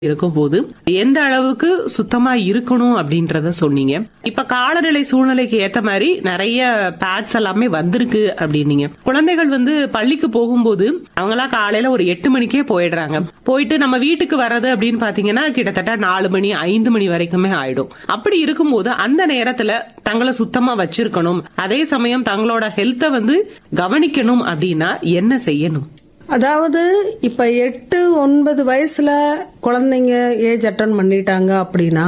இருக்கும்போது எந்த அளவுக்கு சுத்தமா இருக்கணும் அப்படின்றத சொன்னீங்க இப்ப காலநிலை சூழ்நிலைக்கு ஏத்த மாதிரி நிறைய பேட்ஸ் எல்லாமே வந்திருக்கு அப்படின்னீங்க குழந்தைகள் வந்து பள்ளிக்கு போகும்போது அவங்களா காலையில ஒரு எட்டு மணிக்கே போயிடுறாங்க போயிட்டு நம்ம வீட்டுக்கு வர்றது அப்படின்னு பாத்தீங்கன்னா கிட்டத்தட்ட நாலு மணி ஐந்து மணி வரைக்குமே ஆயிடும் அப்படி இருக்கும்போது அந்த நேரத்துல தங்களை சுத்தமா வச்சிருக்கணும் அதே சமயம் தங்களோட ஹெல்த்தை வந்து கவனிக்கணும் அப்படின்னா என்ன செய்யணும் அதாவது இப்ப எட்டு ஒன்பது வயசுல குழந்தைங்க ஏஜ் அட்டன் பண்ணிட்டாங்க அப்படின்னா